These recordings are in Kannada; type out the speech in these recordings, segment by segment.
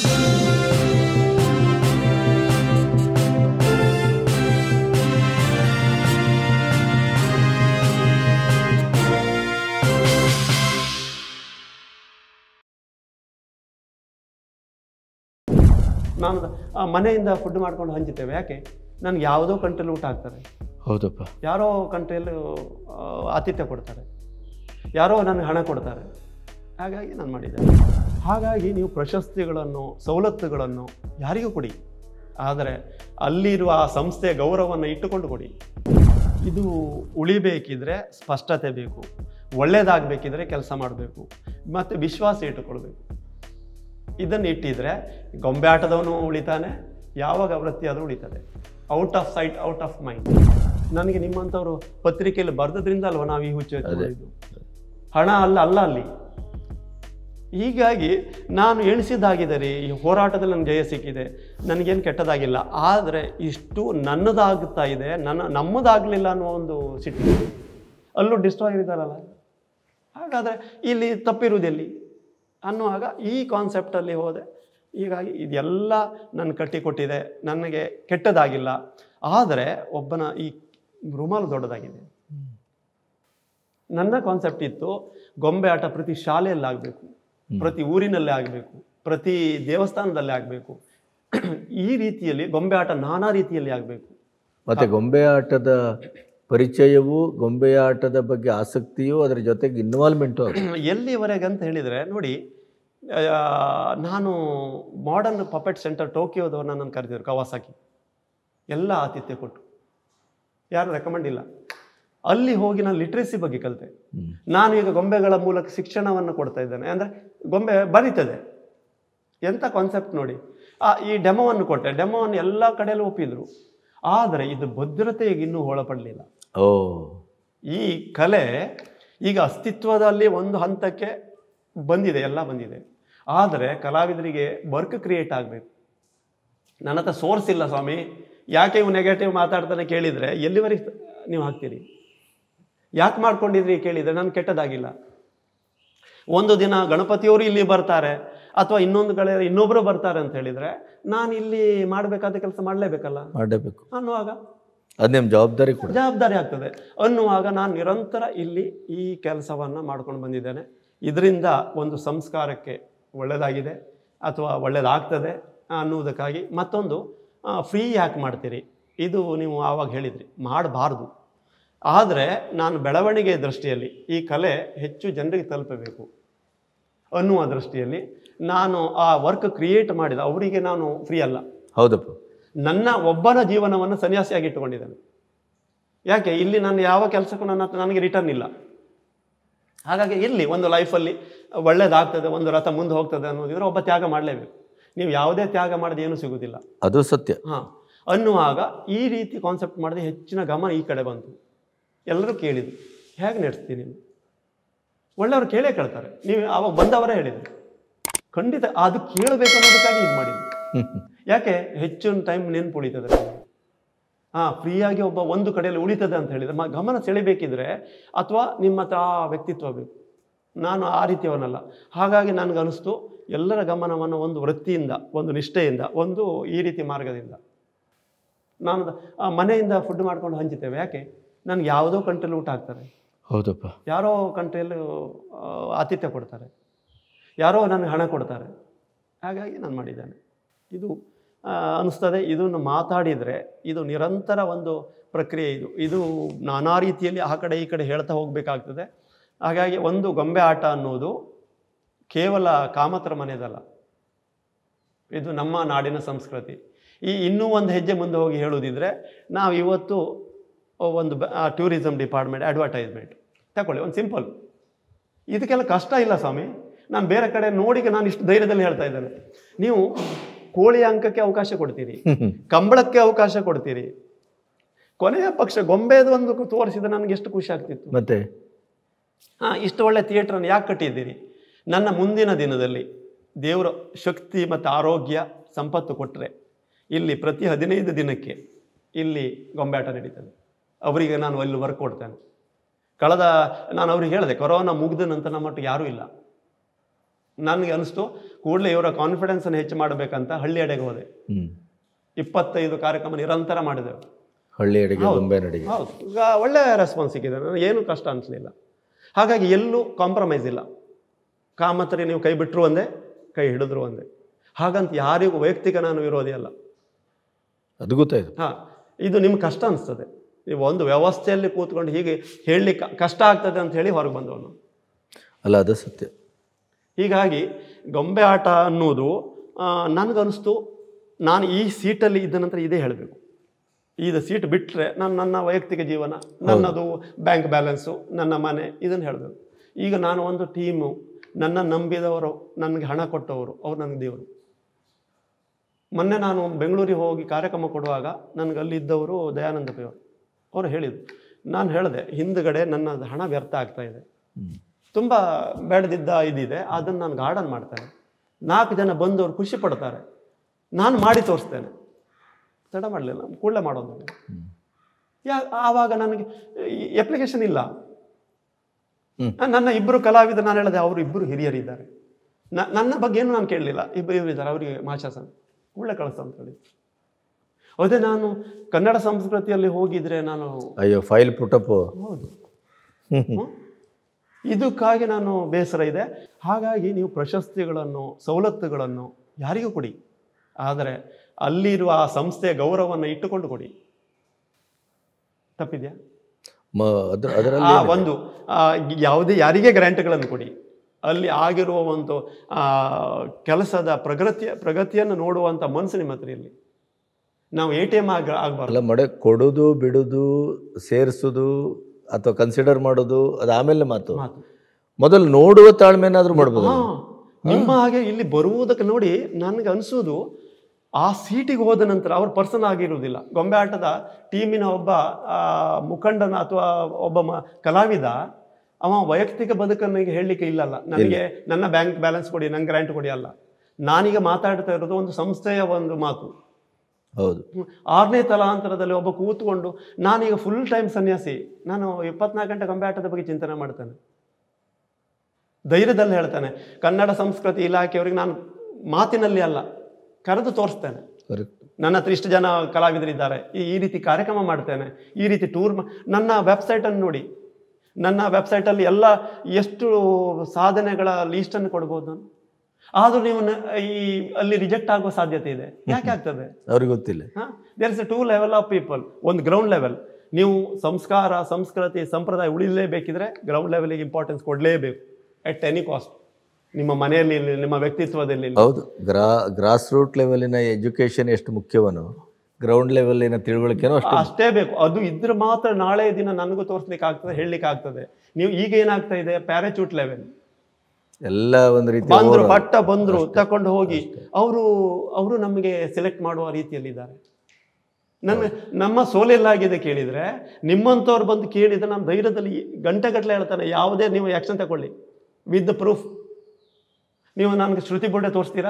ನಾನು ಆ, ಮನೆಯಿಂದ ಫುಡ್ ಮಾಡ್ಕೊಂಡು ಹಂಚುತ್ತೇವೆ ಯಾಕೆ ನನಗೆ ಯಾವುದೋ ಕಂಟ್ರಿಯಲ್ಲಿ ಊಟ ಹಾಕ್ತಾರೆ ಹೌದಪ್ಪ ಯಾರೋ ಕಂಟ್ರಿಯಲ್ಲಿ ಆ, ಆತಿಥ್ಯ ಕೊಡ್ತಾರೆ ಯಾರೋ ನನಗೆ ಹಣ ಕೊಡ್ತಾರೆ ಹಾಗಾಗಿ ನಾನು ಮಾಡಿದ್ದೇನೆ ಹಾಗಾಗಿ ನೀವು ಪ್ರಶಸ್ತಿಗಳನ್ನು ಸವಲತ್ತುಗಳನ್ನು ಯಾರಿಗೂ ಕೊಡಿ ಆದರೆ ಅಲ್ಲಿರುವ ಆ ಸಂಸ್ಥೆಯ ಗೌರವವನ್ನು ಇಟ್ಟುಕೊಂಡು ಕೊಡಿ ಇದು ಉಳಿಬೇಕಿದ್ರೆ ಸ್ಪಷ್ಟತೆ ಬೇಕು ಒಳ್ಳೆಯದಾಗಬೇಕಿದ್ರೆ ಕೆಲಸ ಮಾಡಬೇಕು ಮತ್ತು ವಿಶ್ವಾಸ ಇಟ್ಟುಕೊಳ್ಬೇಕು ಇದನ್ನು ಇಟ್ಟಿದ್ರೆ ಗೊಂಬೆ ಆಟದವನು ಉಳಿತಾನೆ ಯಾವಾಗ ವೃತ್ತಿ ಆದರೂ ಉಳಿತದೆ out of sight out of mind ನನಗೆ ನಿಮ್ಮಂಥವ್ರು ಪತ್ರಿಕೆಯಲ್ಲಿ ಬರೆದ್ರಿಂದ ಅಲ್ವಾ ನಾವು ಈ ಹುಚ್ಚು ಎತ್ಕೊಂಡಿದ್ದು ಹಣ ಅಲ್ಲ ಅಲ್ಲ ಅಲ್ಲಿ ಹೀಗಾಗಿ ನಾನು ಎಣಿಸಿದ್ದಾಗಿದೆ ರೀ ಈ ಹೋರಾಟದಲ್ಲಿ ನನಗೆ ಜಯ ಸಿಕ್ಕಿದೆ ನನಗೇನು ಕೆಟ್ಟದಾಗಿಲ್ಲ ಆದರೆ ಇಷ್ಟು ನನ್ನದಾಗ್ತಾ ಇದೆ ನನ್ನ ನಮ್ಮದಾಗಲಿಲ್ಲ ಅನ್ನೋ ಒಂದು ಸಿಟ್ಟು ಅಲ್ಲೂ ಡಿಸ್ಟ್ರಾಯ್ ಇದ್ದಾರಲ್ಲ ಹಾಗಾದರೆ ಇಲ್ಲಿ ತಪ್ಪಿರುವುದೆಲ್ಲಿ ಅನ್ನುವಾಗ ಈ ಕಾನ್ಸೆಪ್ಟಲ್ಲಿ ಹೋದೆ ಹೀಗಾಗಿ ಇದೆಲ್ಲ ನನ್ನ ಕಟ್ಟಿಕೊಟ್ಟಿದೆ ನನಗೆ ಕೆಟ್ಟದಾಗಿಲ್ಲ ಆದರೆ ಒಬ್ಬನ ಈ ರುಮಾಲು ದೊಡ್ಡದಾಗಿದೆ ನನ್ನ ಕಾನ್ಸೆಪ್ಟ್ ಇತ್ತು ಗೊಂಬೆ ಆಟ ಪ್ರತಿ ಶಾಲೆಯಲ್ಲಿ ಆಗಬೇಕು ಪ್ರತಿ ಊರಿನಲ್ಲೇ ಆಗಬೇಕು ಪ್ರತಿ ದೇವಸ್ಥಾನದಲ್ಲೇ ಆಗಬೇಕು ಈ ರೀತಿಯಲ್ಲಿ ಗೊಂಬೆ ಆಟ ನಾನಾ ರೀತಿಯಲ್ಲಿ ಆಗಬೇಕು ಮತ್ತೆ ಗೊಂಬೆ ಆಟದ ಪರಿಚಯವೂ ಗೊಂಬೆ ಆಟದ ಬಗ್ಗೆ ಆಸಕ್ತಿಯೂ ಅದರ ಜೊತೆಗೆ ಇನ್ವಾಲ್ವ್ಮೆಂಟು ಎಲ್ಲಿವರೆಗೆ ಅಂತ ಹೇಳಿದರೆ ನೋಡಿ ಆ, ನಾನು ಮಾಡರ್ನ್ ಪಪೆಟ್ ಸೆಂಟರ್ ಟೋಕಿಯೋದವ್ರನ್ನ ನಾನು ಕರೆದಿದ್ರು ಕವಾಸಾಕಿ ಎಲ್ಲ ಆತಿಥ್ಯ ಕೊಟ್ಟು ಯಾರು ರೆಕಮೆಂಡ್ ಇಲ್ಲ ಅಲ್ಲಿ ಹೋಗಿ ನಾನು ಲಿಟ್ರೇಸಿ ಬಗ್ಗೆ ಕಲಿತೆ ನಾನು ಈಗ ಗೊಂಬೆಗಳ ಮೂಲಕ ಶಿಕ್ಷಣವನ್ನು ಕೊಡ್ತಾ ಇದ್ದೇನೆ ಅಂದರೆ ಗೊಂಬೆ ಬರೀತದೆ ಎಂಥ ಕಾನ್ಸೆಪ್ಟ್ ನೋಡಿ ಆ ಈ ಡೆಮೋವನ್ನು ಕೊಟ್ಟೆ ಡೆಮೋವನ್ನು ಎಲ್ಲ ಕಡೆಯಲ್ಲೂ ಒಪ್ಪಿದ್ರು ಆದರೆ ಇದು ಭದ್ರತೆಗೆ ಇನ್ನೂ ಒಳಪಡಲಿಲ್ಲ ಓ ಈ ಕಲೆ ಈಗ ಅಸ್ತಿತ್ವದಲ್ಲಿ ಒಂದು ಹಂತಕ್ಕೆ ಬಂದಿದೆ ಎಲ್ಲ ಬಂದಿದೆ ಆದರೆ ಕಲಾವಿದರಿಗೆ ವರ್ಕ್ ಕ್ರಿಯೇಟ್ ಆಗಬೇಕು ನನ್ನ ಹತ್ರ ಸೋರ್ಸ್ ಇಲ್ಲ ಸ್ವಾಮಿ ಯಾಕೆ ಇವು ನೆಗೆಟಿವ್ ಮಾತಾಡ್ತಾನೆ ಕೇಳಿದರೆ ಎಲ್ಲಿವರೆಗೆ ನೀವು ಹಾಕ್ತೀರಿ ಯಾಕೆ ಮಾಡ್ಕೊಂಡಿದ್ರಿ ಕೇಳಿದರೆ ನಾನು ಕೆಟ್ಟದಾಗಿಲ್ಲ ಒಂದು ದಿನ ಗಣಪತಿಯವರು ಇಲ್ಲಿ ಬರ್ತಾರೆ ಅಥವಾ ಇನ್ನೊಂದು ಕಡೆ ಇನ್ನೊಬ್ಬರು ಬರ್ತಾರೆ ಅಂತ ಹೇಳಿದರೆ ನಾನು ಇಲ್ಲಿ ಮಾಡಬೇಕಾದ ಕೆಲಸ ಮಾಡಲೇಬೇಕಲ್ಲ ಮಾಡಬೇಕು ಅನ್ನುವಾಗ ಅದು ನಿಮ್ಮ ಜವಾಬ್ದಾರಿ ಕೂಡ ಜವಾಬ್ದಾರಿ ಆಗ್ತದೆ ಅನ್ನುವಾಗ ನಾನು ನಿರಂತರ ಇಲ್ಲಿ ಈ ಕೆಲಸವನ್ನು ಮಾಡ್ಕೊಂಡು ಬಂದಿದ್ದೇನೆ ಇದರಿಂದ ಒಂದು ಸಂಸ್ಕಾರಕ್ಕೆ ಒಳ್ಳೆಯದಾಗಿದೆ ಅಥವಾ ಒಳ್ಳೆಯದಾಗ್ತದೆ ಅನ್ನುವುದಕ್ಕಾಗಿ ಮತ್ತೊಂದು ಫ್ರೀ ಯಾಕೆ ಮಾಡ್ತೀರಿ ಇದು ನೀವು ಆವಾಗ ಹೇಳಿದ್ರಿ ಮಾಡಬಾರ್ದು ಆದರೆ ನಾನು ಬೆಳವಣಿಗೆ ದೃಷ್ಟಿಯಲ್ಲಿ ಈ ಕಲೆ ಹೆಚ್ಚು ಜನರಿಗೆ ತಲುಪಬೇಕು ಅನ್ನುವ ದೃಷ್ಟಿಯಲ್ಲಿ ನಾನು ಆ ವರ್ಕ್ ಕ್ರಿಯೇಟ್ ಮಾಡಿದ ಅವರಿಗೆ ನಾನು ಫ್ರೀ ಅಲ್ಲ ಹೌದಪ್ಪ ನನ್ನ ಒಬ್ಬನ ಜೀವನವನ್ನು ಸನ್ಯಾಸಿಯಾಗಿ ಇಟ್ಟುಕೊಂಡಿದ್ದೇನೆ ಯಾಕೆ ಇಲ್ಲಿ ನಾನು ಯಾವ ಕೆಲಸಕ್ಕೂ ನನ್ನ ಹತ್ರ ನನಗೆ ರಿಟರ್ನ್ ಇಲ್ಲ ಹಾಗಾಗಿ ಇಲ್ಲಿ ಒಂದು ಲೈಫಲ್ಲಿ ಒಳ್ಳೇದಾಗ್ತದೆ ಒಂದು ರಥ ಮುಂದೆ ಹೋಗ್ತದೆ ಅನ್ನೋದಿದ್ರೆ ಒಬ್ಬ ತ್ಯಾಗ ಮಾಡಲೇಬೇಕು ನೀವು ಯಾವುದೇ ತ್ಯಾಗ ಮಾಡದೆ ಏನೂ ಸಿಗೋದಿಲ್ಲ ಅದು ಸತ್ಯ ಹಾಂ ಅನ್ನುವಾಗ ಈ ರೀತಿ ಕಾನ್ಸೆಪ್ಟ್ ಮಾಡಿದೆ ಹೆಚ್ಚಿನ ಗಮನ ಈ ಕಡೆ ಬಂತು ಎಲ್ಲರೂ ಕೇಳಿದ್ರು ಹೇಗೆ ನಡೆಸ್ತೀನಿ ನೀವು ಒಳ್ಳೆಯವರು ಕೇಳೇ ಕೇಳ್ತಾರೆ ನೀವು ಆವಾಗ ಬಂದವರೇ ಹೇಳಿದ್ರು ಖಂಡಿತ ಅದು ಕೇಳಬೇಕು ಅನ್ನೋದಕ್ಕಾಗಿ ಇದು ಮಾಡಿದ್ದು ಯಾಕೆ ಹೆಚ್ಚು ಟೈಮ್ ನೆನ್ಪು ಉಳಿತದೆ ಹಾಂ ಫ್ರೀಯಾಗಿ ಒಬ್ಬ ಒಂದು ಕಡೆಯಲ್ಲಿ ಉಳಿತದೆ ಅಂತ ಹೇಳಿದರೆ ಮ ಗಮನ ಸೆಳಿಬೇಕಿದ್ರೆ ಅಥವಾ ನಿಮ್ಮ ಹತ್ರ ಆ ವ್ಯಕ್ತಿತ್ವ ಬೇಕು ನಾನು ಆ ರೀತಿಯವನಲ್ಲ ಹಾಗಾಗಿ ನನಗೆ ಅನಿಸ್ತು ಎಲ್ಲರ ಗಮನವನ್ನು ಒಂದು ವೃತ್ತಿಯಿಂದ ಒಂದು ನಿಷ್ಠೆಯಿಂದ ಒಂದು ಈ ರೀತಿ ಮಾರ್ಗದಿಂದ ನಾನು ದ- ಆ ಮನೆಯಿಂದ ಫುಡ್ ಮಾಡ್ಕೊಂಡು ಹಂಚುತ್ತೇವೆ ಯಾಕೆ ನನಗೆ ಯಾವುದೋ ಕಂಟ್ರಿಯಲ್ಲಿ ಊಟ ಹಾಕ್ತಾರೆ ಹೌದಪ್ಪ ಯಾರೋ ಕಂಟ್ರಿಯಲ್ಲಿ ಆ, ಆತಿಥ್ಯ ಕೊಡ್ತಾರೆ ಯಾರೋ ನನಗೆ ಹಣ ಕೊಡ್ತಾರೆ ಹಾಗಾಗಿ ನಾನು ಮಾಡಿದ್ದೇನೆ ಇದು ಆ, ಅನ್ನಿಸ್ತದೆ ಇದನ್ನು ಮಾತಾಡಿದರೆ ಇದು ನಿರಂತರ ಒಂದು ಪ್ರಕ್ರಿಯೆ ಇದು ಇದು ನಾನಾ ರೀತಿಯಲ್ಲಿ ಆ ಕಡೆ ಈ ಕಡೆ ಹೇಳ್ತಾ ಹೋಗಬೇಕಾಗ್ತದೆ ಹಾಗಾಗಿ ಒಂದು ಗೊಂಬೆ ಆಟ ಅನ್ನೋದು ಕೇವಲ ಕಾಮತರ ಮನೆಯದಲ್ಲ ಇದು ನಮ್ಮ ನಾಡಿನ ಸಂಸ್ಕೃತಿ ಈ ಇನ್ನೂ ಒಂದು ಹೆಜ್ಜೆ ಮುಂದೆ ಹೋಗಿ ಹೇಳೋದಿದ್ರೆ ನಾವು ಇವತ್ತು ಒಂದು ಟೂರಿಸಮ್ ಡಿಪಾರ್ಟ್ಮೆಂಟ್ ಅಡ್ವರ್ಟೈಸ್ಮೆಂಟ್ ತಗೊಳ್ಳಿ ಒಂದು ಸಿಂಪಲ್ ಇದಕ್ಕೆಲ್ಲ ಕಷ್ಟ ಇಲ್ಲ ಸ್ವಾಮಿ ನಾನು ಬೇರೆ ಕಡೆ ನೋಡಿ ನಾನು ಇಷ್ಟು ಧೈರ್ಯದಲ್ಲಿ ಹೇಳ್ತಾ ಇದ್ದೇನೆ ನೀವು ಕೋಳಿ ಅಂಕಕ್ಕೆ ಅವಕಾಶ ಕೊಡ್ತೀರಿ ಕಂಬಳಕ್ಕೆ ಅವಕಾಶ ಕೊಡ್ತೀರಿ ಕೊನೆಯ ಪಕ್ಷ ಗೊಂಬೆದು ಒಂದು ತೋರಿಸಿದ್ರೆ ನನಗೆ ಎಷ್ಟು ಖುಷಿ ಆಗ್ತಿತ್ತು ಮತ್ತೆ ಹಾಂ ಇಷ್ಟು ಒಳ್ಳೆ ಥಿಯೇಟ್ರನ್ನು ಯಾಕೆ ಕಟ್ಟಿದ್ದೀರಿ ನನ್ನ ಮುಂದಿನ ದಿನದಲ್ಲಿ ದೇವರ ಶಕ್ತಿ ಮತ್ತು ಆರೋಗ್ಯ ಸಂಪತ್ತು ಕೊಟ್ಟರೆ ಇಲ್ಲಿ ಪ್ರತಿ ಹದಿನೈದು ದಿನಕ್ಕೆ ಇಲ್ಲಿ ಗೊಂಬೆಯಾಟ ನಡೀತದೆ ಅವರಿಗೆ ನಾನು ಅಲ್ಲಿ ವರ್ಕ್ ಕೊಡ್ತೇನೆ ಕಳೆದ ನಾನು ಅವ್ರಿಗೆ ಹೇಳಿದೆ ಕೊರೋನಾ ಮುಗಿದ ನಂತರ ನಮ್ಮ ಮಟ್ಟಿಗೆ ಯಾರೂ ಇಲ್ಲ ನನಗೆ ಅನಿಸ್ತು ಕೂಡಲೇ ಇವರ ಕಾನ್ಫಿಡೆನ್ಸನ್ನು ಹೆಚ್ಚು ಮಾಡಬೇಕಂತ ಹಳ್ಳಿ ಅಡೆಗೆ ಹೋದೆ ಹ್ಮ್ ಇಪ್ಪತ್ತೈದು ಕಾರ್ಯಕ್ರಮ ನಿರಂತರ ಮಾಡಿದೆವು ಹಳ್ಳಿ ಅಡಿಗೆ ಗೊಂಬೆ ಅಡಿಗೆ ಹೌದು ಈಗ ಒಳ್ಳೆ ರೆಸ್ಪಾನ್ಸ್ ಸಿಕ್ಕಿದೆ ನನಗೆ ಏನು ಕಷ್ಟ ಅನಿಸ್ಲಿಲ್ಲ ಹಾಗಾಗಿ ಎಲ್ಲೂ ಕಾಂಪ್ರಮೈಸ್ ಇಲ್ಲ ಕಾಮತರಿ ನೀವು ಕೈ ಬಿಟ್ಟರು ಒಂದೇ ಕೈ ಹಿಡಿದ್ರು ಒಂದೇ ಹಾಗಂತ ಯಾರಿಗೂ ವೈಯಕ್ತಿಕ ನಾನು ವಿರೋಧಿ ಅಲ್ಲ ಅದು ಗೊತ್ತಾಯ್ತು ಹಾಂ ಇದು ನಿಮ್ಗೆ ಕಷ್ಟ ಅನಿಸ್ತದೆ ನೀವು ಒಂದು ವ್ಯವಸ್ಥೆಯಲ್ಲಿ ಕೂತ್ಕೊಂಡು ಹೀಗೆ ಹೇಳಲಿಕ್ಕೆ ಕಷ್ಟ ಆಗ್ತದೆ ಅಂತ ಹೇಳಿ ಹೊರಗೆ ಬಂದವನು ಅಲ್ಲ ಅದು ಸತ್ಯ ಹೀಗಾಗಿ ಗೊಂಬೆ ಆಟ ಅನ್ನೋದು ಆ, ನನಗನ್ನಿಸ್ತು ನಾನು ಈ ಸೀಟಲ್ಲಿ ಇದ್ದ ನಂತರ ಇದೇ ಹೇಳಬೇಕು ಇದು ಸೀಟ್ ಬಿಟ್ಟರೆ ನಾನು ನನ್ನ ವೈಯಕ್ತಿಕ ಜೀವನ ನನ್ನದು ಬ್ಯಾಂಕ್ ಬ್ಯಾಲೆನ್ಸು ನನ್ನ ಮನೆ ಇದನ್ನು ಹೇಳಬೇಕು ಈಗ ನಾನು ಒಂದು ಟೀಮು ನನ್ನ ನಂಬಿದವರು ನನಗೆ ಹಣ ಕೊಟ್ಟವರು ಅವ್ರು ನನಗೆ ದೇವರು ಮೊನ್ನೆ ನಾನು ಬೆಂಗಳೂರಿಗೆ ಹೋಗಿ ಕಾರ್ಯಕ್ರಮ ಕೊಡುವಾಗ ನನಗೆ ಅಲ್ಲಿದ್ದವರು ದಯಾನಂದ ಪೈ ಅವರು ಅವರು ಹೇಳಿದರು ನಾನು ಹೇಳಿದೆ ಹಿಂದುಗಡೆ ನನ್ನ ಹಣ ವ್ಯರ್ಥ ಆಗ್ತಾ ಇದೆ ಹ್ಮ್. ತುಂಬ ಬೆಳೆದಿದ್ದ ಇದಿದೆ ಅದನ್ನು ನಾನು ಗಾರ್ಡನ್ ಮಾಡ್ತೇನೆ ನಾಲ್ಕು ಜನ ಬಂದವರು ಖುಷಿ ಪಡ್ತಾರೆ ನಾನು ಮಾಡಿ ತೋರಿಸ್ತೇನೆ ತಡ ಮಾಡಲಿಲ್ಲ ಕೂಡಲೇ ಮಾಡೋದು ಹ್ಮ್. ಯಾ ಆವಾಗ ನನಗೆ ಅಪ್ಲಿಕೇಶನ್ ಇಲ್ಲ ಹ್ಮ್. ನನ್ನ ಇಬ್ಬರು ಕಲಾವಿದರು ನಾನು ಹೇಳಿದೆ ಅವರು ಇಬ್ಬರು ಹಿರಿಯರಿದ್ದಾರೆ ನ- ನನ್ನ ಬಗ್ಗೆ ಏನು ನಾನು ಕೇಳಲಿಲ್ಲ ಇಬ್ಬರು ಇವರಿದ್ದಾರೆ ಅವರಿಗೆ ಮಾಶಾಸನ ಕೂಡಲೇ ಕಳಿಸ ಅಂತ ಹೇಳಿ ಅದೇ ನಾನು ಕನ್ನಡ ಸಂಸ್ಕೃತಿಯಲ್ಲಿ ಹೋಗಿದ್ರೆ ನಾನು ಅಯ್ಯೋ ಫೈಲ್ ಪುಟಪ್ಪು ಹೌದು ಹ್ಮ್? ಇದಕ್ಕಾಗಿ ನಾನು ಬೇಸರ ಇದೆ ಹಾಗಾಗಿ ನೀವು ಪ್ರಶಸ್ತಿಗಳನ್ನು ಸವಲತ್ತುಗಳನ್ನು ಯಾರಿಗೂ ಕೊಡಿ ಆದರೆ ಅಲ್ಲಿರುವ ಆ ಸಂಸ್ಥೆಯ ಗೌರವವನ್ನು ಇಟ್ಟುಕೊಂಡು ಕೊಡಿ ತಪ್ಪಿದೆಯಾ ಮ ಅದ್ರ ಅದರಲ್ಲಿ ಆ ಒಂದು ಆ, ಯಾವುದೇ ಯಾರಿಗೆ ಗ್ರ್ಯಾಂಟ್ಗಳನ್ನು ಕೊಡಿ ಅಲ್ಲಿ ಆಗಿರುವ ಒಂದು ಆ, ಕೆಲಸದ ಪ್ರಗತಿಯ ಪ್ರಗತಿಯನ್ನು ನೋಡುವಂಥ ಮನಸ್ಸು ನಿಮ್ಮ ಹತ್ರ ಇರಲಿ ನಾವು ಎ ಟಿ ಎಮ್ ಆಗ ಆಗಬಾರ್ದು ಅಲ್ಲ ಮಡೆ ಕೊಡೋದು ಬಿಡೋದು ಸೇರಿಸೋದು ಅಥವಾ ಕನ್ಸಿಡರ್ ಮಾಡೋದು ಅದು ಆಮೇಲೆ ಮಾತು ಮಾತು ಮೊದಲು ನೋಡುವ ತಾಳ್ಮೆನಾದ್ರೂ ಮಾಡ್ಬೋದು ಹಾ, ನಿಮ್ಮ ಹಾಗೆ ಇಲ್ಲಿ ಬರುವುದಕ್ಕೆ ನೋಡಿ ನನಗೆ ಅನಿಸೋದು ಆ ಸೀಟಿಗೆ ಹೋದ ನಂತರ ಅವ್ರ ಪರ್ಸನ್ ಆಗಿರುವುದಿಲ್ಲ ಗೊಂಬೆ ಆಟದ ಟೀಮಿನ ಒಬ್ಬ ಆ, ಮುಖಂಡನ ಅಥವಾ ಒಬ್ಬ ಮ ಕಲಾವಿದ ಅವ ವೈಯಕ್ತಿಕ ಬದುಕನ್ನು ಈಗ ಹೇಳಲಿಕ್ಕೆ ಇಲ್ಲಲ್ಲ ನನಗೆ ನನ್ನ ಬ್ಯಾಂಕ್ ಬ್ಯಾಲೆನ್ಸ್ ಕೊಡಿ ನಂಗೆ ಗ್ರ್ಯಾಂಟ್ ಕೊಡಿ ಅಲ್ಲ ನಾನೀಗ ಮಾತಾಡ್ತಾ ಇರೋದು ಒಂದು ಸಂಸ್ಥೆಯ ಒಂದು ಮಾತು ಹೌದು ಹ್ಮ್. ಆರನೇ ತಲಾಂತರದಲ್ಲಿ ಒಬ್ಬ ಕೂತ್ಕೊಂಡು ನಾನೀಗ ಫುಲ್ ಟೈಮ್ ಸನ್ಯಾಸಿ ನಾನು ಇಪ್ಪತ್ನಾಲ್ಕು ಗಂಟೆ ಗೊಂಬೆ ಆಟದ ಬಗ್ಗೆ ಚಿಂತನೆ ಮಾಡ್ತೇನೆ ಧೈರ್ಯದಲ್ಲಿ ಹೇಳ್ತಾನೆ ಕನ್ನಡ ಸಂಸ್ಕೃತಿ ಇಲಾಖೆಯವರಿಗೆ ನಾನು ಮಾತಿನಲ್ಲಿ ಅಲ್ಲ ಕರೆದು ತೋರಿಸ್ತೇನೆ ಕರೆಕ್ಟ್ ನನ್ನ ಹತ್ರ ಇಷ್ಟು ಜನ ಕಲಾವಿದರಿದ್ದಾರೆ ಈ ಈ ರೀತಿ ಕಾರ್ಯಕ್ರಮ ಮಾಡ್ತೇನೆ ಈ ರೀತಿ ಟೂರ್ ನನ್ನ ವೆಬ್ಸೈಟನ್ನು ನೋಡಿ ನನ್ನ ವೆಬ್ಸೈಟಲ್ಲಿ ಎಲ್ಲ ಎಷ್ಟು ಸಾಧನೆಗಳ ಲೀಸ್ಟನ್ನು ಕೊಡ್ಬೋದು ನಾನು ಆದರೂ ನೀವು ನ- ಈ ಅಲ್ಲಿ ರಿಜೆಕ್ಟ್ ಆಗುವ ಸಾಧ್ಯತೆ ಇದೆ ಯಾಕೆ ಆಗ್ತದೆ ಅವ್ರಿಗೆ ಗೊತ್ತಿಲ್ಲ there is a two level of people ಒಂದು ಗ್ರೌಂಡ್ ಲೆವೆಲ್ ನೀವು ಸಂಸ್ಕಾರ ಸಂಸ್ಕೃತಿ ಸಂಪ್ರದಾಯ ಉಳಿಲೇಬೇಕಿದ್ರೆ ಗ್ರೌಂಡ್ ಲೆವೆಲಿಗೆ ಇಂಪಾರ್ಟೆನ್ಸ್ ಕೊಡಲೇಬೇಕು ಎಟ್ ಎನಿ ಕಾಸ್ಟ್ ನಿಮ್ಮ ಮನೆಯಲ್ಲಿ ಇರ್ಲಿ, ನಿಮ್ಮ ವ್ಯಕ್ತಿತ್ವದಲ್ಲಿ ಇರ್ಲಿ. ಹೌದು ಗ್ರಾ ಗ್ರಾಸ್ ರೂಟ್ ಲೆವೆಲಿನ ಎಜುಕೇಶನ್ ಎಷ್ಟು ಮುಖ್ಯವನೋ ಗ್ರೌಂಡ್ ಲೆವೆಲಿನ ತಿಳುವಳಿಕೆನೂ ಅಷ್ಟು ಅಷ್ಟೇ ಬೇಕು ಅದು ಇದ್ರೆ ಮಾತ್ರ ನಾಳೆ ದಿನ ನನಗೂ ತೋರಿಸ್ಲಿಕ್ಕೆ ಆಗ್ತದೆ ಹೇಳಲಿಕ್ಕೆ ಆಗ್ತದೆ ನೀವು ಈಗ ಏನಾಗ್ತಾ ಇದೆ ಪ್ಯಾರಾಚೂಟ್ ಲೆವೆಲ್ ಎಲ್ಲ ಒಂದು ರೀತಿ ಬಂದ್ರು ಪಟ್ಟ ಬಂದ್ರು ತಕೊಂಡು ಹೋಗಿ ಅವರು ಅವರು ನಮಗೆ ಸೆಲೆಕ್ಟ್ ಮಾಡುವ ರೀತಿಯಲ್ಲಿ ಇದ್ದಾರೆ ನನ್ನ ನಮ್ಮ ಸೋಲೆಲ್ಲಾಗಿದೆ ಕೇಳಿದ್ರೆ ನಿಮ್ಮಂಥವ್ರು ಬಂದು ಕೇಳಿದ್ರೆ ನಾನು ಧೈರ್ಯದಲ್ಲಿ ಗಂಟೆಗಟ್ಟಲೆ ಹೇಳ್ತಾನೆ ಯಾವುದೇ ನೀವು ಆ್ಯಕ್ಷನ್ ತಗೊಳ್ಳಿ ವಿತ್ ದ ಪ್ರೂಫ್ ನೀವು ನನಗೆ ಶ್ರುತಿ ಬೋರ್ಡೆ ತೋರಿಸ್ತೀರಾ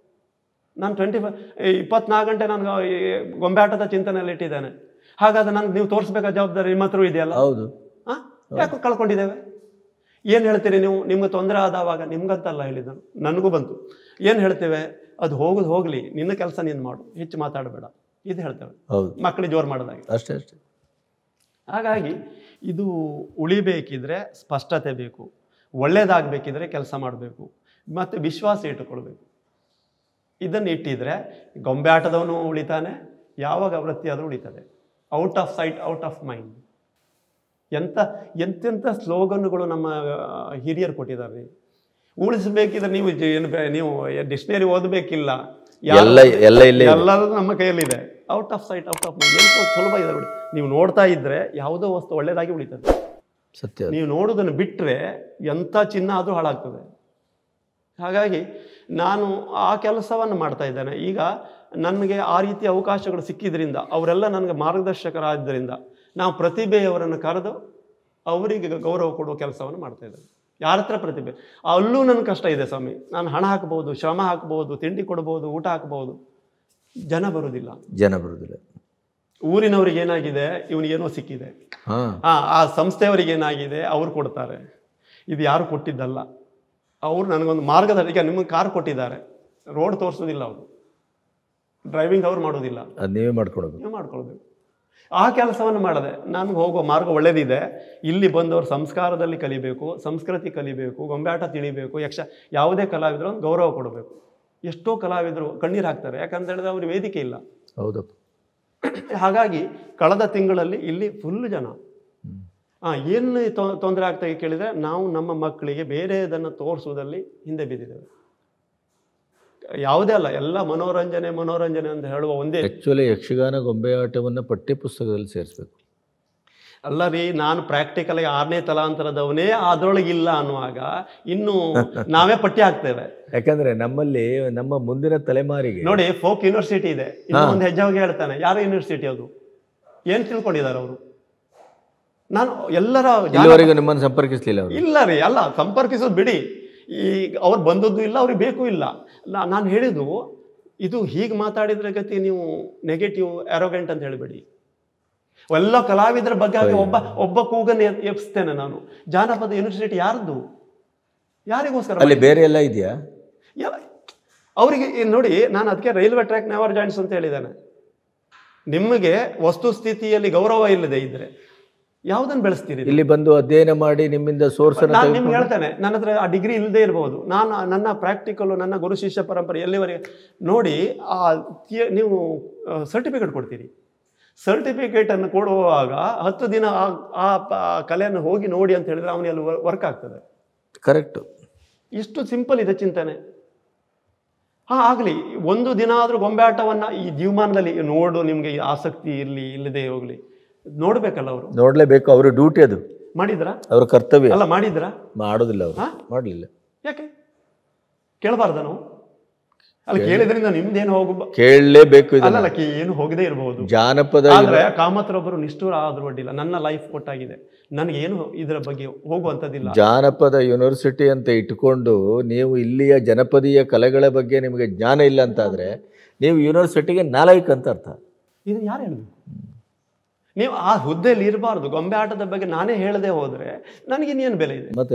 ನಾನು ಟ್ವೆಂಟಿ ಫೈ ಇಪ್ಪತ್ನಾಲ್ಕು ಗಂಟೆ ನಾನು ಈ ಗೊಂಬೆ ಆಟದ ಚಿಂತನೆಯಲ್ಲಿ ಇಟ್ಟಿದ್ದೇನೆ ಹಾಗಾದ್ರೆ ನನಗೆ ನೀವು ತೋರಿಸ್ಬೇಕಾದ ಜವಾಬ್ದಾರಿ ನಿಮ್ಮ ಹತ್ರ ಇದೆಯಲ್ಲ ಹೌದು ಆ? ಯಾಕೆ ಕಳ್ಕೊಂಡಿದ್ದೇವೆ ಏನು ಹೇಳ್ತೀರಿ ನೀವು ನಿಮ್ಗೆ ತೊಂದರೆ ಆದವಾಗ ನಿಮ್ಗಂತಲ್ಲ ಹೇಳಿದ್ದನು ನನಗೂ ಬಂತು ಏನು ಹೇಳ್ತೇವೆ ಅದು ಹೋಗೋದು ಹೋಗಲಿ ನಿನ್ನ ಕೆಲಸ ನೀನು ಮಾಡು ಹೆಚ್ಚು ಮಾತಾಡಬೇಡ ಇದು ಹೇಳ್ತೇವೆ ಹೌದು ಮಕ್ಕಳಿಗೆ ಜೋರು ಮಾಡಿದಾಗ ಅಷ್ಟೇ ಅಷ್ಟೇ ಹಾಗಾಗಿ ಇದು ಉಳಿಬೇಕಿದ್ರೆ ಸ್ಪಷ್ಟತೆ ಬೇಕು ಒಳ್ಳೇದಾಗಬೇಕಿದ್ರೆ ಕೆಲಸ ಮಾಡಬೇಕು ಮತ್ತು ವಿಶ್ವಾಸ ಇಟ್ಟುಕೊಳ್ಬೇಕು ಇದನ್ನು ಇಟ್ಟಿದ್ರೆ ಗೊಂಬೆ ಆಟದವನು ಉಳಿತಾನೆ ಯಾವಾಗ ವೃತ್ತಿ ಆದರೂ ಉಳಿತದೆ out of sight out of mind ಎಂಥ ಎಂತೆಂಥ ಸ್ಲೋಗನ್ಗಳು ನಮ್ಮ ಆ, ಹಿರಿಯರು ಕೊಟ್ಟಿದ್ದಾರೆ ಉಳಿಸ್ಬೇಕಿದ್ರೆ ನೀವು ಜ- ಏನು ಬೇ- ನೀವು ಡಿಕ್ಷನರಿ ಓದಬೇಕಿಲ್ಲ ಎಲ್ಲ ಎಲ್ಲ ಇಲ್ಲೇ ಇದೆ. ಎಲ್ಲರೂ ನಮ್ಮ ಕೈಯಲ್ಲಿದೆ out of sight out of mind ಎಂತ ಸುಲಭ ಇದೆ ನೋಡಿ ನೀವು ನೋಡ್ತಾ ಇದ್ರೆ ಯಾವುದೋ ವಸ್ತು ಒಳ್ಳೇದಾಗಿ ಉಳಿತದೆ ಸತ್ಯ ಅದು. ನೀವು ನೋಡೋದನ್ನು ಬಿಟ್ಟರೆ ಎಂಥ ಚಿನ್ನ ಆದರೂ ಹಾಳಾಗ್ತದೆ ಹಾಗಾಗಿ ನಾನು ಆ ಕೆಲಸವನ್ನು ಮಾಡ್ತಾ ಇದ್ದೇನೆ ಈಗ ನನಗೆ ಆ ರೀತಿಯ ಅವಕಾಶಗಳು ಸಿಕ್ಕಿದ್ರಿಂದ ಅವರೆಲ್ಲ ನನಗೆ ಮಾರ್ಗದರ್ಶಕರಾದ್ದರಿಂದ ನಾವು ಪ್ರತಿಭೆಯವರನ್ನು ಕರೆದು ಅವರಿಗೆ ಗೌರವ ಕೊಡುವ ಕೆಲಸವನ್ನು ಮಾಡ್ತಾ ಇದ್ದೇನೆ ಯಾರ ಹತ್ರ ಪ್ರತಿಭೆ ಅಲ್ಲೂ ನನ್ನ ಕಷ್ಟ ಇದೆ ಸ್ವಾಮಿ ನಾನು ಹಣ ಹಾಕ್ಬೋದು ಶ್ರಮ ಹಾಕ್ಬೋದು ತಿಂಡಿ ಕೊಡ್ಬೋದು ಊಟ ಹಾಕ್ಬೋದು ಜನ ಬರುವುದಿಲ್ಲ ಜನ ಬರುದಿಲ್ಲ ಊರಿನವ್ರಿಗೆ ಏನಾಗಿದೆ ಇವನಿಗೇನೋ ಸಿಕ್ಕಿದೆ ಹಾ ಆ ಆ ಸಂಸ್ಥೆಯವರಿಗೆ ಏನಾಗಿದೆ ಅವ್ರು ಕೊಡ್ತಾರೆ ಇದು ಯಾರು ಕೊಟ್ಟಿದ್ದಲ್ಲ ಅವರು ನನಗೊಂದು ಮಾರ್ಗದರ್ಶಕ ನಿಮಗೆ ಕಾರ್ ಕೊಟ್ಟಿದ್ದಾರೆ ರೋಡ್ ತೋರಿಸೋದಿಲ್ಲ ಅವರು ಡ್ರೈವಿಂಗ್ ಅವ್ರು ಮಾಡೋದಿಲ್ಲ ಅದು ನೀವೇ ಮಾಡ್ಕೊಡೋದು ನೀವು ಮಾಡ್ಕೊಳ್ಬೇಕು ಆ ಕೆಲಸವನ್ನು ಮಾಡದೆ ನನಗೆ ಹೋಗೋ ಮಾರ್ಗ ಒಳ್ಳೇದಿದೆ ಇಲ್ಲಿ ಬಂದವರು ಸಂಸ್ಕಾರದಲ್ಲಿ ಕಲಿಬೇಕು ಸಂಸ್ಕೃತಿ ಕಲಿಬೇಕು ಗೊಂಬೆಯಾಟ ತಿಳಿಬೇಕು ಯಕ್ಷ ಯಾವುದೇ ಕಲಾವಿದರು ಒಂದು ಗೌರವ ಕೊಡಬೇಕು ಎಷ್ಟೋ ಕಲಾವಿದರು ಕಣ್ಣೀರು ಹಾಕ್ತಾರೆ ಯಾಕಂತ ಹೇಳಿದ್ರೆ ಅವ್ರಿಗೆ ವೇದಿಕೆ ಇಲ್ಲ ಹೌದಪ್ಪ ಹಾಗಾಗಿ ಕಳೆದ ತಿಂಗಳಲ್ಲಿ ಇಲ್ಲಿ ಫುಲ್ ಜನ ಹ್ಮ್. ಹಾಂ ಏನು ತೊ- ತೊಂದರೆ ಆಗ್ತಾ ಇದೆ ಕೇಳಿದರೆ ನಾವು ನಮ್ಮ ಮಕ್ಕಳಿಗೆ ಬೇರೆದನ್ನು ತೋರಿಸುವುದಲ್ಲಿ ಹಿಂದೆ ಬಿದ್ದಿದ್ದೇವೆ ಯಾವುದೇ ಅಲ್ಲ ಎಲ್ಲ ಮನೋರಂಜನೆ ಮನೋರಂಜನೆ ಅಂತ ಹೇಳುವ ಒಂದೇ ಆ್ಯಕ್ಚುಲಿ ಯಕ್ಷಗಾನ ಗೊಂಬೆ ಆಟವನ್ನು ಪಠ್ಯಪುಸ್ತಕದಲ್ಲಿ ಸೇರಿಸ್ಬೇಕು ಅಲ್ಲ ರೀ ನಾನು ಪ್ರಾಕ್ಟಿಕಲ್ ಆರನೇ ತಲಾಂತರದವನೇ ಅದ್ರೊಳಗೆ ಇಲ್ಲ ಅನ್ನುವಾಗ ಇನ್ನು ನಾವೇ ಪಟ್ಟಿ ಹಾಕ್ತೇವೆ ಯಾಕಂದ್ರೆ ನಮ್ಮಲ್ಲಿ ನಮ್ಮ ಮುಂದಿನ ತಲೆಮಾರಿಗೆ ನೋಡಿ ಫೋಕ್ ಯೂನಿವರ್ಸಿಟಿ ಇದೆ ಇನ್ನು ಒಂದು ಹೆಜ್ಜೆ ಹೋಗಿ ಹೇಳ್ತಾನೆ ಯಾರು ಯೂನಿವರ್ಸಿಟಿ ಅದು ಏನ್ ತಿಳ್ಕೊಂಡಿದ್ದಾರೆ ಅವರು ನಾನು ಎಲ್ಲರ ಜಾನ- ಇಲ್ಲಿವರೆಗೂ ನಿಮ್ಮನ್ನು ಸಂಪರ್ಕಿಸ್ಲಿಲ್ಲ ಅವರು ಇಲ್ಲ ರೀ ಅಲ್ಲ ಸಂಪರ್ಕಿಸೋದು ಬಿಡಿ ಈಗ ಅವ್ರು ಬಂದದ್ದು ಇಲ್ಲ ಅವ್ರಿಗೆ ಬೇಕು ಇಲ್ಲ ನಾ- ನಾನು ಹೇಳಿದ್ದು ಇದು ಹೀಗೆ ಮಾತಾಡಿದ್ರೆ ಗತಿ ನೀವು ನೆಗೆಟಿವ್ ಆರೋಗೆಂಟ್ ಅಂತ ಹೇಳಬೇಡಿ ಎಲ್ಲ ಕಲಾವಿದರ ಬಗ್ಗೆ ಆಗಿ ಒಬ್ಬ ಒಬ್ಬ ಕೂಗನ್ನು ಎತ್- ಎಬ್ಸ್ತೇನೆ ನಾನು ಜಾನಪದ ಯೂನಿವರ್ಸಿಟಿ ಯಾರ್ದು ಯಾರಿಗೋಸ್ಕರ ಅಲ್ಲಿ ಬೇರೆ ಎಲ್ಲ ಇದೆಯಾ ಎಲ್ಲ ಅವರಿಗೆ ನೋಡಿ ನಾನು ಅದಕ್ಕೆ ರೈಲ್ವೆ ಟ್ರ್ಯಾಕ್ ನೆವರ್ ಜಾಯಿಂಟ್ಸ್ ಅಂತ ಹೇಳಿದ್ದೇನೆ ನಿಮಗೆ ವಸ್ತುಸ್ಥಿತಿಯಲ್ಲಿ ಗೌರವ ಇಲ್ಲದೆ ಇದ್ರೆ ಯಾವುದನ್ನು ಬೆಳೆಸ್ತೀರಿ ಇಲ್ಲಿ ಬಂದು ಅಧ್ಯಯನ ಮಾಡಿ ನಿಮ್ಮಿಂದ ಸೋರ್ಸ್ ನಾನು ನಿಮ್ಗೆ ಹೇಳ್ತೇನೆ ನನ್ನ ಹತ್ರ ಆ ಡಿಗ್ರಿ ಇಲ್ಲದೆ ಇರ್ಬೋದು ನಾನು ನನ್ನ ಪ್ರಾಕ್ಟಿಕಲ್ ನನ್ನ ಗುರು ಶಿಷ್ಯ ಪರಂಪರೆ ಎಲ್ಲಿವರೆಗೆ ನೋಡಿ ಆ ಥಿಯ- ನೀವು ಸರ್ಟಿಫಿಕೇಟ್ ಕೊಡ್ತೀರಿ ಸರ್ಟಿಫಿಕೇಟ್ ಅನ್ನು ಕೊಡುವಾಗ ಹತ್ತು ದಿನ ಆ- ಆ ಪ- ಆ ಕಲೆಯನ್ನು ಹೋಗಿ ನೋಡಿ ಅಂತ ಹೇಳಿದ್ರೆ ಅವನಿಗೆ ಅಲ್ಲಿ ವರ್ಕ್ ಆಗ್ತದೆ ಕರೆಕ್ಟ್ ಇಷ್ಟು ಸಿಂಪಲ್ ಇದೆ ಚಿಂತನೆ ಹಾ ಆಗಲಿ ಒಂದು ದಿನ ಆದರೂ ಗೊಂಬೆ ಆಟವನ್ನು ಈ ಜೀವಮಾನದಲ್ಲಿ ನೋಡು ನಿಮಗೆ ಆಸಕ್ತಿ ಇರಲಿ ಇಲ್ಲದೆ ಹೋಗಲಿ ನೋಡ್ಬೇಕಲ್ಲ ಅವರು ನೋಡ್ಲೇಬೇಕು ಅವ್ರ ಡ್ಯೂಟಿ ಅದು ಮಾಡಿದ್ರಾ ಅವ್ರ ಕರ್ತವ್ಯ ಅಲ್ಲ ಮಾಡಿದ್ರಾ ಮಾಡೋದಿಲ್ಲ ಅವರು ಹಾ? ಮಾಡಲಿಲ್ಲ ಯಾಕೆ ಕೇಳಬಾರ್ದ ನಾವು ಅಲ್ಲ ಕೇಳಿದ್ರಿಂದ ನಿಮ್ದೇನು ಹೋಗ ಕೇಳಲೇಬೇಕು ಇದನ್ನ ಅಲ್ಲಲ್ಲ ಕೇ- ಏನು ಹೋಗದೇ ಇರಬಹುದು ಜಾನಪದ ಆದ್ರೆ ಕಾಮತ್ರೊಬ್ಬರು ನಿಷ್ಠುರ ಆದ್ರೂ ಅಡ್ಡಿಲ್ಲ ನನ್ನ ಲೈಫ್ ಕೊಟ್ಟಾಗಿದೆ ನನಗೇನು ಇದರ ಬಗ್ಗೆ ಹೋಗುವಂಥದ್ದಿಲ್ಲ ಜಾನಪದ ಯೂನಿವರ್ಸಿಟಿ ಅಂತ ಇಟ್ಕೊಂಡು ನೀವು ಇಲ್ಲಿಯ ಜನಪದೀಯ ಕಲೆಗಳ ಬಗ್ಗೆ ನಿಮಗೆ ಜ್ಞಾನ ಇಲ್ಲ ಅಂತಾದ್ರೆ ನೀವು ಯೂನಿವರ್ಸಿಟಿಗೆ ನಾಲಾಯಕ್ ಅಂತ ಅರ್ಥ ಇದನ್ನ ಯಾರು ಹೇಳಬೇಕು ನೀವು ಆ ಹುದ್ದೆಯಲ್ಲಿ ಇರಬಾರ್ದು ಗೊಂಬೆ ಆಟದ ಬಗ್ಗೆ ನಾನೇ ಹೇಳದೆ ಹೋದ್ರೆ ನನಗೆ ಇನ್ನೇನು ಬೆಲೆ ಇದೆ ಮತ್ತೆ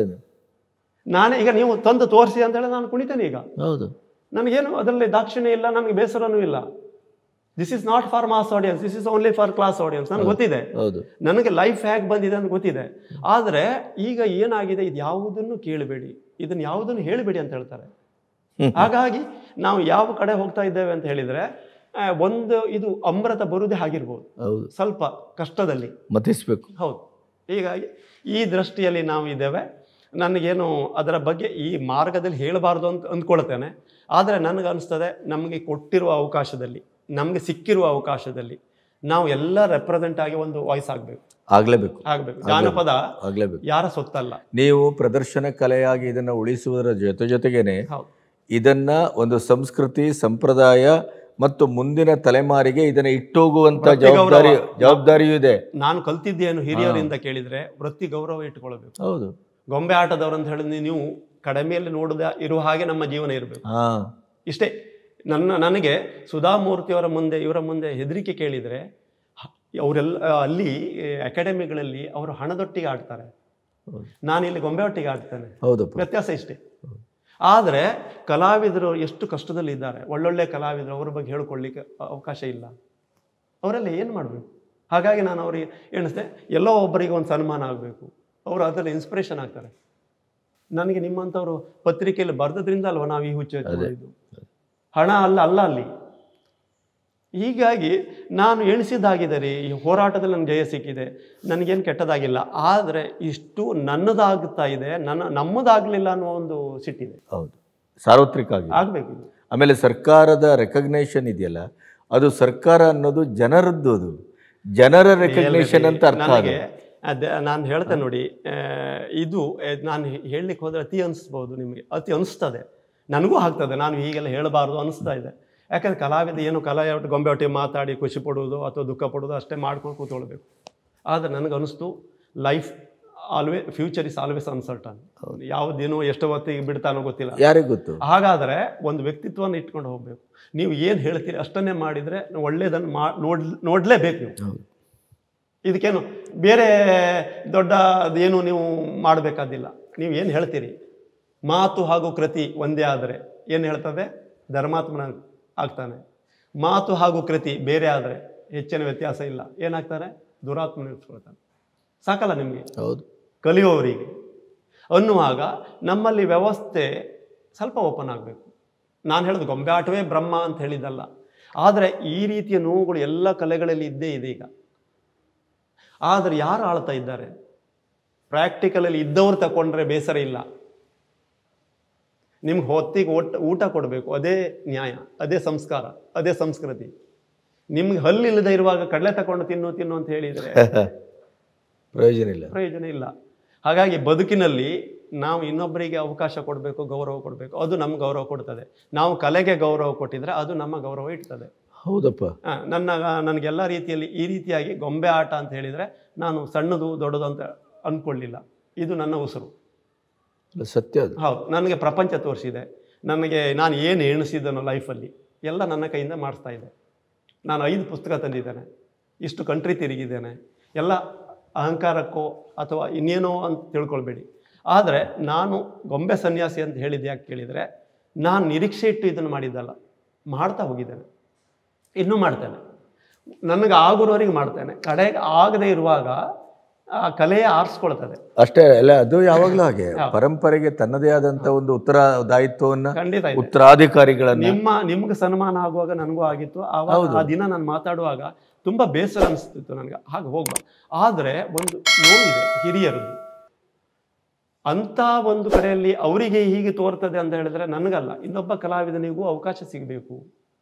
ನಾನೇ ಈಗ ನೀವು ತಂದು ತೋರಿಸಿ ಅಂತ ಹೇಳಿ ನಾನು ಕುಣಿತೇನೆ ಈಗ ಹೌದು ನನಗೇನು ಅದರಲ್ಲಿ ದಾಕ್ಷಿಣ್ಯ ಇಲ್ಲ ನನಗೆ ಬೇಸರನೂ ಇಲ್ಲ this is not for mass audience this is only for class audience ನನಗೆ ಗೊತ್ತಿದೆ ಹೌದು ನನಗೆ ಲೈಫ್ ಹೇಗೆ ಬಂದಿದೆ ಅಂತ ಗೊತ್ತಿದೆ ಆದರೆ ಈಗ ಏನಾಗಿದೆ ಇದು ಯಾವುದನ್ನು ಕೇಳಬೇಡಿ ಇದನ್ನು ಯಾವುದನ್ನು ಹೇಳಬೇಡಿ ಅಂತ ಹೇಳ್ತಾರೆ ಹ್ಮ್. ಹಾಗಾಗಿ ನಾವು ಯಾವ ಕಡೆ ಹೋಗ್ತಾ ಇದ್ದೇವೆ ಅಂತ ಹೇಳಿದರೆ ಆ, ಒಂದು ಇದು ಅಮೃತ ಬರುವುದೇ ಆಗಿರ್ಬೋದು ಹೌದು ಸ್ವಲ್ಪ ಕಷ್ಟದಲ್ಲಿ ಮತಿಸ್ಬೇಕು ಹೌದು ಹೀಗಾಗಿ ಈ ದೃಷ್ಟಿಯಲ್ಲಿ ನಾವು ಇದ್ದೇವೆ ನನಗೇನು ಅದರ ಬಗ್ಗೆ ಈ ಮಾರ್ಗದಲ್ಲಿ ಹೇಳಬಾರ್ದು ಅಂತ ಅಂದ್ಕೊಳ್ತೇನೆ ಆದರೆ ನನಗೆ ಅನಿಸ್ತದೆ ನಮಗೆ ಕೊಟ್ಟಿರುವ ಅವಕಾಶದಲ್ಲಿ ನಮಗೆ ಸಿಕ್ಕಿರುವ ಅವಕಾಶದಲ್ಲಿ ನಾವು ಎಲ್ಲ ರೆಪ್ರೆಸೆಂಟ್ ಆಗಿ ಒಂದು ವಾಯ್ಸ್ ಆಗಬೇಕು ಆಗ್ಲೇಬೇಕು ಆಗಬೇಕು ಜಾನಪದ ಆಗ್ಲೇಬೇಕು ಯಾರ ಸೊತ್ತಲ್ಲ ನೀವು ಪ್ರದರ್ಶನ ಕಲೆಯಾಗಿ ಇದನ್ನ ಉಳಿಸುವುದರ ಜೊತೆ ಜೊತೆಗೇನೆ ಹೌದು ಇದನ್ನ ಒಂದು ಸಂಸ್ಕೃತಿ ಸಂಪ್ರದಾಯ ಮತ್ತು ಮುಂದಿನ ತಲೆಮಾರಿಗೆ ಇದನ್ನ ಇಟ್ಟೋಗುವಂತ ವೃತ್ತಿ ಜವಾಬ್ದಾರಿ ಗೌರವ. ಜವಾಬ್ದಾರಿಯೂ ಇದೆ ನಾನು ಕಲ್ತಿದ್ದೇನು ಹಿರಿಯರಿಂದ ಕೇಳಿದರೆ ವೃತ್ತಿ ಗೌರವ ಇಟ್ಕೊಳ್ಬೇಕು ಹೌದು ಗೊಂಬೆ ಆಟದವರು ಅಂತ ಹೇಳಿದ್ರೆ ನೀವು ಕಡಿಮೆಯಲ್ಲಿ ನೋಡದ ಇರುವ ಹಾಗೆ ನಮ್ಮ ಜೀವನ ಇರಬೇಕು ಹಾ ಇಷ್ಟೇ ನನ್ನ ನನಗೆ ಸುಧಾಮೂರ್ತಿಯವರ ಮುಂದೆ ಇವರ ಮುಂದೆ ಹೆದರಿಕೆ ಕೇಳಿದರೆ ಹ- ಅವರೆಲ್ಲ ಅಲ್ಲಿ ಅಕಾಡೆಮಿಗಳಲ್ಲಿ ಅವರು ಹಣದೊಟ್ಟಿಗೆ ಆಡ್ತಾರೆ ಹೌದು. ನಾನಿಲ್ಲಿ ಗೊಂಬೆ ಒಟ್ಟಿಗೆ ಆಡ್ತೇನೆ ಹೌದಪ್ಪ ವ್ಯತ್ಯಾಸ ಇಷ್ಟೇ ಆದರೆ ಕಲಾವಿದರು ಎಷ್ಟು ಕಷ್ಟದಲ್ಲಿ ಇದ್ದಾರೆ ಒಳ್ಳೊಳ್ಳೆ ಕಲಾವಿದರು ಅವ್ರ ಬಗ್ಗೆ ಹೇಳ್ಕೊಳ್ಳಿಕ್ಕೆ ಅವಕಾಶ ಇಲ್ಲ ಅವರೆಲ್ಲ ಏನು ಮಾಡಬೇಕು ಹಾಗಾಗಿ ನಾನು ಅವರಿಗೆ ಎಣಿಸ್ದೆ ಎಲ್ಲೋ ಒಬ್ಬರಿಗೆ ಒಂದು ಸನ್ಮಾನ ಆಗಬೇಕು ಅವರು ಅದರಲ್ಲಿ ಇನ್ಸ್ಪಿರೇಷನ್ ಆಗ್ತಾರೆ ನನಗೆ ನಿಮ್ಮಂಥವ್ರು ಪತ್ರಿಕೆಯಲ್ಲಿ ಬರೆದ್ರಿಂದ ಅಲ್ವಾ ನಾವು ಈ ಹುಚ್ಚು ಹಚ್ಕೊಂಡಿದ್ದು ಹಣ ಅಲ್ಲ ಅಲ್ಲ ಅಲ್ಲಿ ಹೀಗಾಗಿ ನಾನು ಎಣಿಸಿದ್ದಾಗಿದೆ ರೀ ಈ ಹೋರಾಟದಲ್ಲಿ ನನಗೆ ಜಯ ಸಿಕ್ಕಿದೆ ನನಗೇನು ಕೆಟ್ಟದಾಗಿಲ್ಲ ಆದರೆ ಇಷ್ಟು ನನ್ನದಾಗ್ತಾ ಇದೆ ನನ್ನ ನಮ್ಮದಾಗಲಿಲ್ಲ ಅನ್ನೋ ಒಂದು ಸಿಟ್ಟಿದೆ ಹೌದು ಸಾರ್ವತ್ರಿಕ ಆಗಿ ಆಗಬೇಕು ಇದು ಆಮೇಲೆ ಸರ್ಕಾರದ ರೆಕಗ್ನೇಷನ್ ಇದೆಯಲ್ಲ ಅದು ಸರ್ಕಾರ ಅನ್ನೋದು ಜನರದ್ದು ಅದು ಜನರ ರೆಕಗ್ನೇಷನ್ ಅಂತ ಅರ್ಥ ಅದು ನನಗೆ ಅದೇ ನಾನು ಹೇಳ್ತೇನೆ ನೋಡಿ ಆ, ಇದು ಆ, ನಾನು ಹೇಳಲಿಕ್ಕೆ ಹೋದರೆ ಅತಿ ಅನಿಸ್ಬೋದು ನಿಮಗೆ ಅತಿ ಅನಿಸ್ತದೆ ನನಗೂ ಆಗ್ತದೆ ನಾನು ಹೀಗೆಲ್ಲ ಹೇಳಬಾರ್ದು ಅನಿಸ್ತಾ ಇದೆ ಯಾಕಂದ್ರೆ ಕಲಾವಿದ ಏನು ಕಲಾ ಒಟ್ಟು ಗೊಂಬೆ ಒಟ್ಟಿಗೆ ಮಾತಾಡಿ ಖುಷಿ ಪಡುವುದು ಅಥವಾ ದುಃಖ ಪಡುವುದು ಅಷ್ಟೇ ಮಾಡ್ಕೊಂಡು ಕೂತ್ಕೊಳ್ಬೇಕು ಆದರೆ ನನಗೆ ಅನಿಸ್ತು life always future is always uncertain ಯಾವುದೇನೋ ಎಷ್ಟು ಹೊತ್ತಿಗೆ ಬಿಡ್ತಾನೋ ಗೊತ್ತಿಲ್ಲ ಯಾರಿಗ್ ಗೊತ್ತು ಹಾಗಾದರೆ ಒಂದು ವ್ಯಕ್ತಿತ್ವವನ್ನು ಇಟ್ಕೊಂಡು ಹೋಗಬೇಕು ನೀವು ಏನು ಹೇಳ್ತೀರಿ ಅಷ್ಟನ್ನೇ ಮಾಡಿದರೆ ಒಳ್ಳೆಯದನ್ನು ಮಾ ನೋಡ್ ನೋಡಲೇಬೇಕು ನೀವು ಹೌದು. ಇದಕ್ಕೇನು ಬೇರೆ ದೊಡ್ಡ ಏನು ನೀವು ಮಾಡಬೇಕಾದಿಲ್ಲ ನೀವು ಏನು ಹೇಳ್ತೀರಿ ಮಾತು ಹಾಗೂ ಕೃತಿ ಒಂದೇ ಆದರೆ ಏನು ಹೇಳ್ತದೆ ಧರ್ಮಾತ್ಮನ ಆಗ್ತಾನೆ ಮಾತು ಹಾಗೂ ಕೃತಿ ಬೇರೆ ಆದರೆ ಹೆಚ್ಚಿನ ವ್ಯತ್ಯಾಸ ಇಲ್ಲ ಏನಾಗ್ತಾರೆ ದುರಾತ್ಮನಿಸ್ಕೊಳ್ತಾನೆ ಸಾಕಲ್ಲ ನಿಮಗೆ ಹೌದು ಕಲಿಯುವವರಿಗೆ ಅನ್ನುವಾಗ ನಮ್ಮಲ್ಲಿ ವ್ಯವಸ್ಥೆ ಸ್ವಲ್ಪ ಓಪನ್ ಆಗಬೇಕು ನಾನು ಹೇಳೋದು ಗೊಂಬೆ ಆಟವೇ ಬ್ರಹ್ಮ ಅಂತ ಹೇಳಿದ್ದಲ್ಲ ಆದರೆ ಈ ರೀತಿಯ ನೋವುಗಳು ಎಲ್ಲ ಕಲೆಗಳಲ್ಲಿ ಇದ್ದೇ ಇದೆ ಈಗ ಆದರೆ ಯಾರು ಆಳ್ತಾ ಇದ್ದಾರೆ ಪ್ರಾಕ್ಟಿಕಲಲ್ಲಿ ಇದ್ದವ್ರು ತಗೊಂಡ್ರೆ ಬೇಸರ ಇಲ್ಲ ನಿಮ್ಗೆ ಹೊತ್ತಿಗೆ ಒಟ್ಟು ಊಟ ಕೊಡಬೇಕು ಅದೇ ನ್ಯಾಯ ಅದೇ ಸಂಸ್ಕಾರ ಅದೇ ಸಂಸ್ಕೃತಿ ನಿಮ್ಗೆ ಹಲ್ಲಿಲ್ಲದೆ ಇರುವಾಗ ಕಡಲೆ ತಗೊಂಡು ತಿನ್ನು ತಿನ್ನು ಅಂತ ಹೇಳಿದರೆ ಪ್ರಯೋಜನ ಇಲ್ಲ ಪ್ರಯೋಜನ ಇಲ್ಲ ಹಾಗಾಗಿ ಬದುಕಿನಲ್ಲಿ ನಾವು ಇನ್ನೊಬ್ಬರಿಗೆ ಅವಕಾಶ ಕೊಡಬೇಕು ಗೌರವ ಕೊಡಬೇಕು ಅದು ನಮ್ಗೆ ಗೌರವ ಕೊಡ್ತದೆ ನಾವು ಕಲೆಗೆ ಗೌರವ ಕೊಟ್ಟಿದ್ರೆ ಅದು ನಮ್ಮ ಗೌರವ ಇಡ್ತದೆ ಹೌದಪ್ಪ ಆ, ನನ್ನ ನನಗೆಲ್ಲ ರೀತಿಯಲ್ಲಿ ಈ ರೀತಿಯಾಗಿ ಗೊಂಬೆ ಆಟ ಅಂತ ಹೇಳಿದರೆ ನಾನು ಸಣ್ಣದು ದೊಡ್ಡದು ಅಂತ ಅಂದ್ಕೊಳ್ಳಿಲ್ಲ ಇದು ನನ್ನ ಉಸಿರು ಅಲ್ಲ, ಸತ್ಯ ಅದು ಹೌದು ನನಗೆ ಪ್ರಪಂಚ ತೋರಿಸಿದೆ ನನಗೆ ನಾನು ಏನು ಎಣಿಸಿದ್ದನೋ ಲೈಫಲ್ಲಿ ಎಲ್ಲ ನನ್ನ ಕೈಯಿಂದ ಮಾಡಿಸ್ತಾ ಇದೆ ನಾನು ಐದು ಪುಸ್ತಕ ತಂದಿದ್ದೇನೆ ಇಷ್ಟು ಕಂಟ್ರಿ ತಿರುಗಿದ್ದೇನೆ ಎಲ್ಲ ಅಹಂಕಾರಕ್ಕೋ ಅಥವಾ ಇನ್ನೇನೋ ಅಂತ ತಿಳ್ಕೊಳ್ಬೇಡಿ ಆದರೆ ನಾನು ಗೊಂಬೆ ಸನ್ಯಾಸಿ ಅಂತ ಹೇಳಿದ್ದು ಯಾಕೆ ಕೇಳಿದರೆ ನಾನು ನಿರೀಕ್ಷೆ ಇಟ್ಟು ಇದನ್ನು ಮಾಡಿದ್ದಲ್ಲ ಮಾಡ್ತಾ ಹೋಗಿದ್ದೇನೆ ಇನ್ನೂ ಮಾಡ್ತೇನೆ ನನಗೆ ಆಗುವವರೆಗೆ ಮಾಡ್ತೇನೆ ಕಡೆಗೆ ಆಗದೇ ಇರುವಾಗ ಆ ಕಲೆಯೇ ಆರಿಸ್ಕೊಳ್ತದೆ ಅಷ್ಟೇ ಅಲ್ಲ ಅದು ಯಾವಾಗಲೂ ಹಾಗೆ ಹೌದು. ಪರಂಪರೆಗೆ ತನ್ನದೇ ಆದಂತ ಒಂದು ಉತ್ತರದಾಯಿತ್ವವನ್ನ ಖಂಡಿತ ಇದೆ ಉತ್ತರಾಧಿಕಾರಿಗಳನ್ನ ನಿಮ್ಮ ನಿಮ್ಗೆ ಸನ್ಮಾನ ಆಗುವಾಗ ನನಗೂ ಆಗಿತ್ತು ಆವಾಗ ಆ ದಿನ ನಾನು ಮಾತಾಡುವಾಗ ತುಂಬ ಬೇಸರ ಅನಿಸ್ತಿತ್ತು ನನಗೆ ಹಾಗೆ ಹೋಗ್ಬಾರ್ದು ಆದರೆ ಒಂದು ನೋವಿದೆ ಹಿರಿಯರದು ಅಂಥ ಒಂದು ಕಡೆಯಲ್ಲಿ ಅವರಿಗೆ ಹೀಗೆ ತೋರ್ತದೆ ಅಂತ ಹೇಳಿದ್ರೆ ನನಗಲ್ಲ ಇನ್ನೊಬ್ಬ ಕಲಾವಿದನಿಗೂ ಅವಕಾಶ ಸಿಗಬೇಕು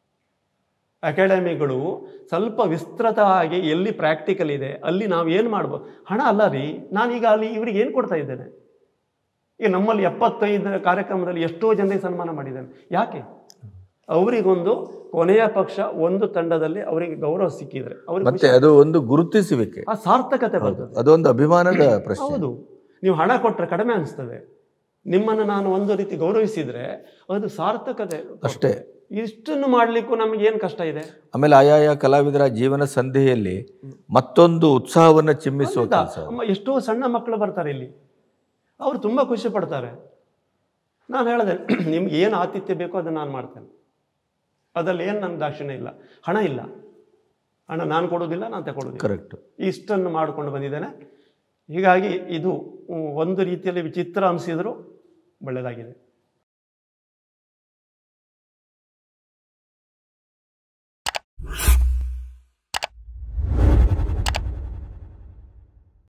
ಅಕಾಡೆಮಿಗಳು ಸ್ವಲ್ಪ ವಿಸ್ತೃತ ಆಗಿ ಎಲ್ಲಿ ಪ್ರಾಕ್ಟಿಕಲ್ ಇದೆ ಅಲ್ಲಿ ನಾವು ಏನು ಮಾಡ್ಬೋದು ಹಣ ಅಲ್ಲ ರೀ ನಾನೀಗ ಅಲ್ಲಿ ಇವ್ರಿಗೆ ಏನು ಕೊಡ್ತಾ ಇದ್ದೇನೆ ಈಗ ನಮ್ಮಲ್ಲಿ ಎಪ್ಪತ್ತೈದು ಕಾರ್ಯಕ್ರಮದಲ್ಲಿ ಎಷ್ಟೋ ಜನರಿಗೆ ಸನ್ಮಾನ ಮಾಡಿದ್ದೇನೆ ಯಾಕೆ ಅವರಿಗೊಂದು ಕೊನೆಯ ಪಕ್ಷ ಒಂದು ತಂಡದಲ್ಲಿ ಅವರಿಗೆ ಗೌರವ ಸಿಕ್ಕಿದ್ರೆ ಅವ್ರಿಗೆ ಮತ್ತೆ ಅದು ಒಂದು ಗುರುತಿಸುವಿಕೆ ಆ ಸಾರ್ಥಕತೆ ಬರ್ತದೆ ಅದೊಂದು ಅಭಿಮಾನದ ಪ್ರಶ್ನೆ ಹೌದು ನೀವು ಹಣ ಕೊಟ್ಟರೆ ಕಡಿಮೆ ಅನಿಸ್ತದೆ ನಿಮ್ಮನ್ನು ನಾನು ಒಂದು ರೀತಿ ಗೌರವಿಸಿದ್ರೆ ಅದು ಸಾರ್ಥಕತೆ ಅಷ್ಟೇ ಇಷ್ಟನ್ನು ಮಾಡಲಿಕ್ಕೂ ನಮಗೆ ಏನು ಕಷ್ಟ ಇದೆ ಆಮೇಲೆ ಆಯಾಯ ಕಲಾವಿದರ ಜೀವನ ಸಂಧಿಯಲ್ಲಿ ಮತ್ತೊಂದು ಉತ್ಸಾಹವನ್ನ ಚಿಮ್ಮಿಸುವ ಹೌದಾ? ಕೆಲಸ ಅಮ್ಮ, ಎಷ್ಟೋ ಸಣ್ಣ ಮಕ್ಕಳು ಬರ್ತಾರೆ ಇಲ್ಲಿ ಅವರು ತುಂಬ ಖುಷಿ ಪಡ್ತಾರೆ ನಾನು ಹೇಳಿದೆ ನಿಮ್ಗೆ ಏನು ಆತಿಥ್ಯ ಬೇಕೋ ಅದನ್ನು ನಾನು ಮಾಡ್ತೇನೆ ಅದರಲ್ಲಿ ಏನು ನನ್ನ ದಾಕ್ಷಿಣ್ಯ ಇಲ್ಲ ಹಣ ಇಲ್ಲ ಹಣ ನಾನು ಕೊಡೋದಿಲ್ಲ ನಾನು ತಗೊಳ್ಳೋದಿಲ್ಲ ಕರೆಕ್ಟ್ ಇಷ್ಟನ್ನು ಮಾಡಿಕೊಂಡು ಬಂದಿದ್ದೇನೆ ಹೀಗಾಗಿ ಇದು ಉಮ್, ಒಂದು ರೀತಿಯಲ್ಲಿ ವಿಚಿತ್ರ ಅನಿಸಿದರೂ ಒಳ್ಳೆಯದಾಗಿದೆ